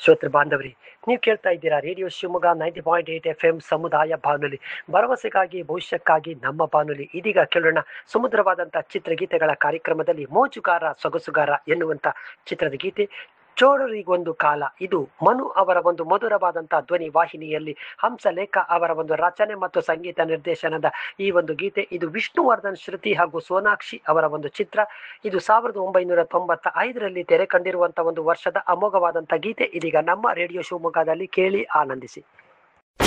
ಶ್ರೋತೃ ಬಾಂಧವರಿ ನೀವು ಕೇಳ್ತಾ ಇದ್ದೀರಾ radio Shivamogga ninety point eight F M ಸಮುದಾಯ ಬಾನುಲಿ ಭರವಸೆಗಾಗಿ ಭವಿಷ್ಯಕ್ಕಾಗಿ ನಮ್ಮ ಬಾನುಲಿ ಇದೀಗ ಕೇಳೋಣ ಸುಮಧುರವಾದಂಥ ಚಿತ್ರಗೀತೆಗಳ ಕಾರ್ಯಕ್ರಮದಲ್ಲಿ ಮೋಜುಗಾರ ಸೊಗಸುಗಾರ ಎನ್ನುವಂಥ ಚಿತ್ರದ ಗೀತೆ ಚೋಳರಿಗೊಂದು ಕಾಲ ಇದು ಮನು ಅವರ ಒಂದು ಮಧುರವಾದಂಥ ಧ್ವನಿ ವಾಹಿನಿಯಲ್ಲಿ ಹಂಸಲೇಖ ಅವರ ಒಂದು ರಚನೆ ಮತ್ತು ಸಂಗೀತ ನಿರ್ದೇಶನದ ಈ ಒಂದು ಗೀತೆ ಇದು ವಿಷ್ಣುವರ್ಧನ್ ಶ್ರುತಿ ಹಾಗೂ ಸೋನಾಕ್ಷಿ ಅವರ ಒಂದು ಚಿತ್ರ ಇದು ಸಾವಿರದ ಒಂಬೈನೂರ ತೊಂಬತ್ತ ಐದರಲ್ಲಿ ತೆರೆ ಕಂಡಿರುವಂತಹ ಒಂದು ವರ್ಷದ ಅಮೋಘವಾದಂಥ ಗೀತೆ ಇದೀಗ ನಮ್ಮ ರೇಡಿಯೋ ಶಿವಮೊಗ್ಗದಲ್ಲಿ ಕೇಳಿ ಆನಂದಿಸಿ